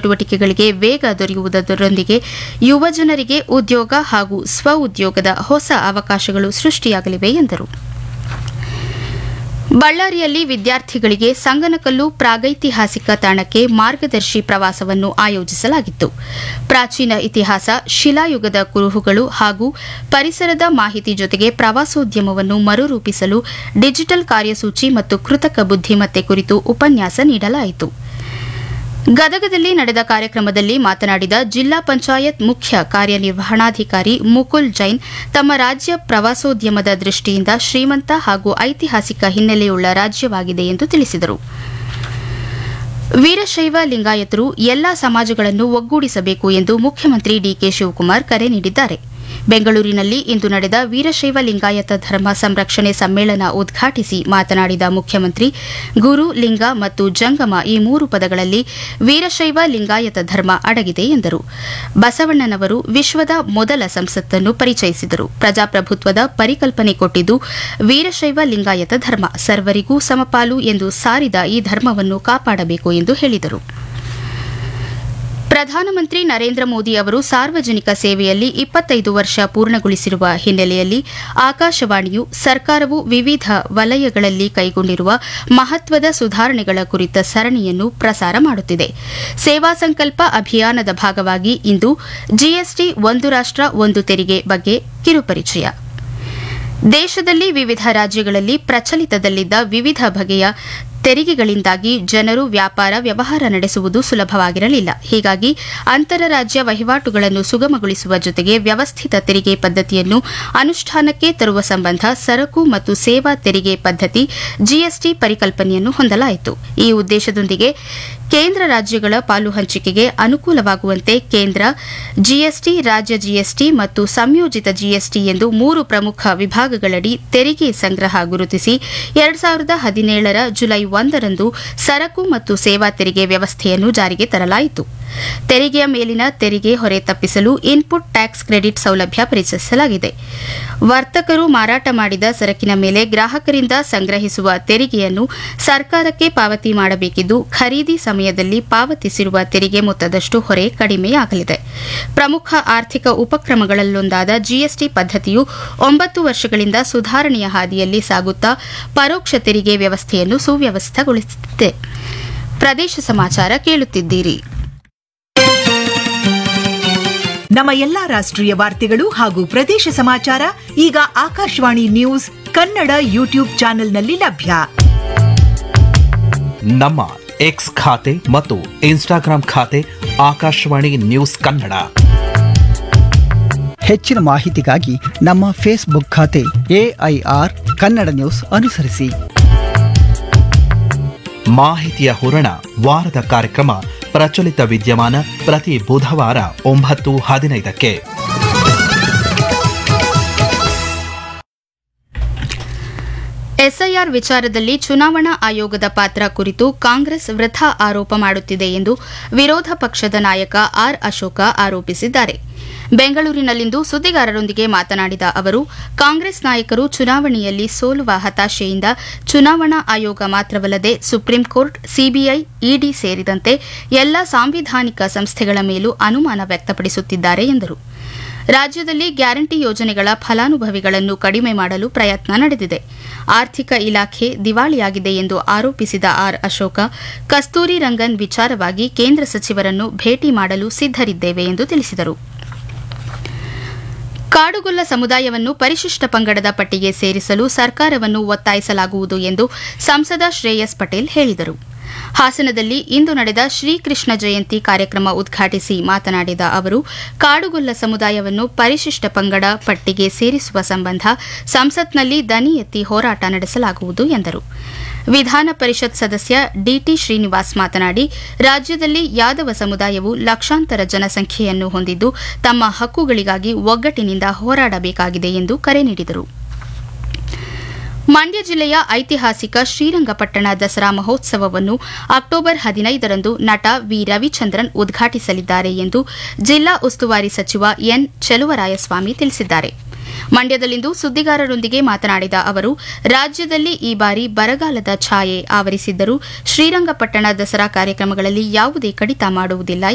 ಚಟುವಟಿಕೆಗಳಿಗೆ ವೇಗ ದೊರೆಯುವುದರೊಂದಿಗೆ ಯುವಜನರಿಗೆ ಉದ್ಯೋಗ ಹಾಗೂ ಸ್ವ ಉದ್ಯೋಗದ ಹೊಸ ಅವಕಾಶಗಳು ಸೃಷ್ಟಿಯಾಗಲಿವೆ ಎಂದರು ಬಳ್ಳಾರಿಯಲ್ಲಿ ವಿದ್ಯಾರ್ಥಿಗಳಿಗೆ ಸಂಗನಕಲ್ಲು ಪ್ರಾಗೈತಿಹಾಸಿಕ ತಾಣಕ್ಕೆ ಮಾರ್ಗದರ್ಶಿ ಪ್ರವಾಸವನ್ನು ಆಯೋಜಿಸಲಾಗಿತ್ತು ಪ್ರಾಚೀನ ಇತಿಹಾಸ ಶಿಲಾಯುಗದ ಕುರುಹುಗಳು ಹಾಗೂ ಪರಿಸರದ ಮಾಹಿತಿ ಜೊತೆಗೆ ಪ್ರವಾಸೋದ್ಯಮವನ್ನು ಮರುರೂಪಿಸಲು ಡಿಜಿಟಲ್ ಕಾರ್ಯಸೂಚಿ ಮತ್ತು ಕೃತಕ ಬುದ್ಧಿಮತ್ತೆ ಕುರಿತು ಉಪನ್ಯಾಸ ನೀಡಲಾಯಿತು ಗದಗದಲ್ಲಿ ನಡೆದ ಕಾರ್ಯಕ್ರಮದಲ್ಲಿ ಮಾತನಾಡಿದ ಜಿಲ್ಲಾ ಪಂಚಾಯತ್ ಮುಖ್ಯ ಕಾರ್ಯನಿರ್ವಹಣಾಧಿಕಾರಿ ಮುಕುಲ್ ಜೈನ್ ತಮ್ಮ ರಾಜ್ಯ ಪ್ರವಾಸೋದ್ಯಮದ ದೃಷ್ಟಿಯಿಂದ ಶ್ರೀಮಂತ ಹಾಗೂ ಐತಿಹಾಸಿಕ ಹಿನ್ನೆಲೆಯುಳ್ಳ ರಾಜ್ಯವಾಗಿದೆ ಎಂದು ತಿಳಿಸಿದರು ವೀರಶೈವ ಲಿಂಗಾಯತರು ಎಲ್ಲಾ ಸಮಾಜಗಳನ್ನು ಒಗ್ಗೂಡಿಸಬೇಕು ಎಂದು ಮುಖ್ಯಮಂತ್ರಿ ಡಿಕೆ ಶಿವಕುಮಾರ್ ಕರೆ ನೀಡಿದ್ದಾರೆ ಬೆಂಗಳೂರಿನಲ್ಲಿ ಇಂದು ನಡೆದ ವೀರಶೈವ ಲಿಂಗಾಯತ ಧರ್ಮ ಸಂರಕ್ಷಣೆ ಸಮ್ಮೇಳನ ಉದ್ಘಾಟಿಸಿ ಮಾತನಾಡಿದ ಮುಖ್ಯಮಂತ್ರಿ ಗುರು ಲಿಂಗ ಮತ್ತು ಜಂಗಮ ಈ ಮೂರು ಪದಗಳಲ್ಲಿ ವೀರಶೈವ ಲಿಂಗಾಯತ ಧರ್ಮ ಅಡಗಿದೆ ಎಂದರು ಬಸವಣ್ಣನವರು ವಿಶ್ವದ ಮೊದಲ ಸಂಸತ್ತನ್ನು ಪರಿಚಯಿಸಿದರು ಪ್ರಜಾಪ್ರಭುತ್ವದ ಪರಿಕಲ್ಪನೆ ಕೊಟ್ಟಿದ್ದು ವೀರಶೈವ ಲಿಂಗಾಯತ ಧರ್ಮ ಸರ್ವರಿಗೂ ಸಮಪಾಲು ಎಂದು ಸಾರಿದ ಈ ಧರ್ಮವನ್ನು ಕಾಪಾಡಬೇಕು ಎಂದು ಹೇಳಿದರು ಪ್ರಧಾನಮಂತ್ರಿ ನರೇಂದ್ರ ಮೋದಿ ಅವರು ಸಾರ್ವಜನಿಕ ಸೇವೆಯಲ್ಲಿ ಇಪ್ಪತ್ತೈದು ವರ್ಷ ಪೂರ್ಣಗೊಳಿಸಿರುವ ಹಿನ್ನೆಲೆಯಲ್ಲಿ ಆಕಾಶವಾಣಿಯು ಸರ್ಕಾರವು ವಿವಿಧ ವಲಯಗಳಲ್ಲಿ ಕೈಗೊಂಡಿರುವ ಮಹತ್ವದ ಸುಧಾರಣೆಗಳ ಕುರಿತ ಸರಣಿಯನ್ನು ಪ್ರಸಾರ ಮಾಡುತ್ತಿದೆ ಸೇವಾ ಸಂಕಲ್ಪ ಅಭಿಯಾನದ ಭಾಗವಾಗಿ ಇಂದು ಜಿಎಸ್ಟಿ ಒಂದು ರಾಷ್ಟ ಒಂದು ತೆರಿಗೆ ಬಗ್ಗೆ ಕಿರುಪರಿಚಯ ದೇಶದಲ್ಲಿ ವಿವಿಧ ರಾಜ್ಯಗಳಲ್ಲಿ ಪ್ರಚಲಿತದಲ್ಲಿದ್ದ ವಿವಿಧ ಬಗೆಯ ತೆರಿಗೆಗಳಿಂದಾಗಿ ಜನರು ವ್ಯಾಪಾರ ವ್ಯವಹಾರ ನಡೆಸುವುದು ಸುಲಭವಾಗಿರಲಿಲ್ಲ ಹೀಗಾಗಿ ಅಂತರರಾಜ್ಯ ವಹಿವಾಟುಗಳನ್ನು ಸುಗಮಗೊಳಿಸುವ ಜೊತೆಗೆ ವ್ಯವಸ್ಥಿತ ತೆರಿಗೆ ಪದ್ಧತಿಯನ್ನು ಅನುಷ್ಠಾನಕ್ಕೆ ತರುವ ಸಂಬಂಧ ಸರಕು ಮತ್ತು ಸೇವಾ ತೆರಿಗೆ ಪದ್ಧತಿ ಜಿಎಸ್ಟಿ ಪರಿಕಲ್ಪನೆಯನ್ನು ಹೊಂದಲಾಯಿತು ಈ ಉದ್ದೇಶದೊಂದಿಗೆ ಕೇಂದ್ರ ರಾಜ್ಯಗಳ ಪಾಲು ಹಂಚಿಕೆಗೆ ಅನುಕೂಲವಾಗುವಂತೆ ಕೇಂದ್ರ ಜಿಎಸ್ಟಿ ರಾಜ್ಯ ಜಿಎಸ್ಟಿ ಮತ್ತು ಸಂಯೋಜಿತ ಜಿಎಸ್ಟಿ ಎಂದು ಮೂರು ಪ್ರಮುಖ ವಿಭಾಗಗಳಡಿ ತೆರಿಗೆ ಸಂಗ್ರಹ ಗುರುತಿಸಿ ಎರಡು ಸಾವಿರದ ಹದಿನೇಳರ ಜುಲೈ ಒಂದರಂದು ಸರಕು ಮತ್ತು ಸೇವಾ ತೆರಿಗೆ ವ್ಯವಸ್ಥೆಯನ್ನು ಜಾರಿಗೆ ತರಲಾಯಿತು ತೆರಿಗೆಯ ಮೇಲಿನ ತೆರಿಗೆ ಹೊರೆ ತಪ್ಪಿಸಲು ಇನ್ಪುಟ್ ಟ್ಯಾಕ್ಸ್ ಕ್ರೆಡಿಟ್ ಸೌಲಭ್ಯ ಪರಿಚಯಿಸಲಾಗಿದೆ ವರ್ತಕರು ಮಾರಾಟ ಮಾಡಿದ ಸರಕಿನ ಮೇಲೆ ಗ್ರಾಹಕರಿಂದ ಸಂಗ್ರಹಿಸುವ ತೆರಿಗೆಯನ್ನು ಸರ್ಕಾರಕ್ಕೆ ಪಾವತಿ ಮಾಡಬೇಕಿದ್ದು ಖರೀದಿ ಸಮಯದಲ್ಲಿ ಪಾವತಿಸಿರುವ ತೆರಿಗೆ ಮೊತ್ತದಷ್ಟು ಹೊರೆ ಕಡಿಮೆಯಾಗಲಿದೆ ಪ್ರಮುಖ ಆರ್ಥಿಕ ಉಪಕ್ರಮಗಳಲ್ಲೊಂದಾದ ಜಿಎಸ್ಟಿ ಪದ್ಧತಿಯು ಒಂಬತ್ತು ವರ್ಷಗಳಿಂದ ಸುಧಾರಣೆಯ ಹಾದಿಯಲ್ಲಿ ಸಾಗುತ್ತಾ ಪರೋಕ್ಷ ತೆರಿಗೆ ವ್ಯವಸ್ಥೆಯನ್ನು ಸುವ್ಯವಸ್ಥಗೊಳಿಸುತ್ತಿದೆ ಪ್ರದೇಶ ಸಮಾಚಾರ ಕೇಳುತ್ತಿದ್ದೀರಿ ನಮ್ಮ ಎಲ್ಲಾ ರಾಷ್ಟ್ರೀಯ ವಾರ್ತೆಗಳು ಹಾಗೂ ಪ್ರದೇಶ ಸಮಾಚಾರ ಈಗ ಆಕಾಶವಾಣಿ ನ್ಯೂಸ್ ಕನ್ನಡ ಯೂಟ್ಯೂಬ್ ಚಾನೆಲ್ನಲ್ಲಿ ಲಭ್ಯ ನಮ್ಮ ಎಕ್ಸ್ ಖಾತೆ ಮತ್ತು ಇನ್ಸ್ಟಾಗ್ರಾಂ ಖಾತೆ ಆಕಾಶವಾಣಿ ನ್ಯೂಸ್ ಕನ್ನಡ ಹೆಚ್ಚಿನ ಮಾಹಿತಿಗಾಗಿ ನಮ್ಮ ಫೇಸ್ಬುಕ್ ಖಾತೆ ಎಐಆರ್ ಕನ್ನಡ ನ್ಯೂಸ್ ಅನುಸರಿಸಿ ಮಾಹಿತಿಯ ಹೂರಣ ವಾರದ ಕಾರ್ಯಕ್ರಮ ಪ್ರಚಲಿತ ವಿದ್ಯಮಾನ ಪ್ರತಿ ಬುಧವಾರ ಒಂಬತ್ತು ಹದಿನೈದಕ್ಕೆ ಎಸ್ಐಆರ್ ವಿಚಾರದಲ್ಲಿ ಚುನಾವಣಾ ಆಯೋಗದ ಪಾತ್ರ ಕುರಿತು ಕಾಂಗ್ರೆಸ್ ವೃಥಾ ಆರೋಪ ಮಾಡುತ್ತಿದೆ ಎಂದು ವಿರೋಧ ಪಕ್ಷದ ನಾಯಕ ಆರ್ ಅಶೋಕ ಆರೋಪಿಸಿದ್ದಾರೆ ಬೆಂಗಳೂರಿನಲ್ಲಿಂದು ಸುದ್ದಿಗಾರರೊಂದಿಗೆ ಮಾತನಾಡಿದ ಅವರು ಕಾಂಗ್ರೆಸ್ ನಾಯಕರು ಚುನಾವಣೆಯಲ್ಲಿ ಸೋಲುವ ಹತಾಶೆಯಿಂದ ಚುನಾವಣಾ ಆಯೋಗ ಮಾತ್ರವಲ್ಲದೆ ಸುಪ್ರೀಂ ಕೋರ್ಟ್ ಸಿಬಿಐ ಇಡಿ ಸೇರಿದಂತೆ ಎಲ್ಲ ಸಾಂವಿಧಾನಿಕ ಸಂಸ್ಥೆಗಳ ಮೇಲೂ ಅನುಮಾನ ವ್ಯಕ್ತಪಡಿಸುತ್ತಿದ್ದಾರೆ ಎಂದರು ರಾಜ್ಯದಲ್ಲಿ ಗ್ಯಾರಂಟಿ ಯೋಜನೆಗಳ ಫಲಾನುಭವಿಗಳನ್ನು ಕಡಿಮೆ ಮಾಡಲು ಪ್ರಯತ್ನ ನಡೆದಿದೆ ಆರ್ಥಿಕ ಇಲಾಖೆ ದಿವಾಳಿಯಾಗಿದೆ ಎಂದು ಆರೋಪಿಸಿದ ಆರ್ ಅಶೋಕ ಕಸ್ತೂರಿ ರಂಗನ್ ವಿಚಾರವಾಗಿ ಕೇಂದ್ರ ಸಚಿವರನ್ನು ಭೇಟಿ ಮಾಡಲು ಸಿದ್ದರಿದ್ದೇವೆ ಎಂದು ತಿಳಿಸಿದರು ಕಾಡುಗೊಲ್ಲ ಸಮುದಾಯವನ್ನು ಪರಿಶಿಷ್ಟ ಪಂಗಡದ ಪಟ್ಟಿಗೆ ಸೇರಿಸಲು ಸರ್ಕಾರವನ್ನು ಒತ್ತಾಯಿಸಲಾಗುವುದು ಎಂದು ಸಂಸದ ಶ್ರೇಯಸ್ ಪಟೇಲ್ ಹೇಳಿದರು ಹಾಸನದಲ್ಲಿ ಇಂದು ನಡೆದ ಶ್ರೀಕೃಷ್ಣ ಜಯಂತಿ ಕಾರ್ಯಕ್ರಮ ಉದ್ಘಾಟಿಸಿ ಮಾತನಾಡಿದ ಅವರು ಕಾಡುಗೊಲ್ಲ ಸಮುದಾಯವನ್ನು ಪರಿಶಿಷ್ಟ ಪಂಗಡ ಪಟ್ಟಿಗೆ ಸೇರಿಸುವ ಸಂಬಂಧ ಸಂಸತ್ನಲ್ಲಿ ದನಿ ಎತ್ತಿ ಹೋರಾಟ ನಡೆಸಲಾಗುವುದು ಎಂದರು ವಿಧಾನ ಪರಿಷತ್ ಸದಸ್ಯ ಡಿಟಿ ಶ್ರೀನಿವಾಸ್ ಮಾತನಾಡಿ ರಾಜ್ಯದಲ್ಲಿ ಯಾದವ ಸಮುದಾಯವು ಲಕ್ಷಾಂತರ ಜನಸಂಖ್ಯೆಯನ್ನು ಹೊಂದಿದ್ದು ತಮ್ಮ ಹಕ್ಕುಗಳಿಗಾಗಿ ಒಗ್ಗಟ್ಟಿನಿಂದ ಹೋರಾಡಬೇಕಾಗಿದೆ ಎಂದು ಕರೆ ನೀಡಿದರು ಮಂಡ್ಯ ಜಿಲ್ಲೆಯ ಐತಿಹಾಸಿಕ ಶ್ರೀರಂಗಪಟ್ಟಣ ದಸರಾ ಮಹೋತ್ಸವವನ್ನು ಅಕ್ಟೋಬರ್ ಹದಿನೈದರಂದು ನಟ ವಿ ರವಿಚಂದ್ರನ್ ಉದ್ಘಾಟಿಸಲಿದ್ದಾರೆ ಎಂದು ಜಿಲ್ಲಾ ಉಸ್ತುವಾರಿ ಸಚಿವ ಎನ್ ಚೆಲುವರಾಯಸ್ವಾಮಿ ತಿಳಿಸಿದ್ದಾರೆ ಮಂಡ್ಯದಲ್ಲಿಂದು ಸುದ್ದಿಗಾರರೊಂದಿಗೆ ಮಾತನಾಡಿದ ಅವರು ರಾಜ್ಯದಲ್ಲಿ ಈ ಬಾರಿ ಬರಗಾಲದ ಛಾಯೆ ಆವರಿಸಿದ್ದರೂ ಶ್ರೀರಂಗಪಟ್ಟಣ ದಸರಾ ಕಾರ್ಯಕ್ರಮಗಳಲ್ಲಿ ಯಾವುದೇ ಕಡಿತ ಮಾಡುವುದಿಲ್ಲ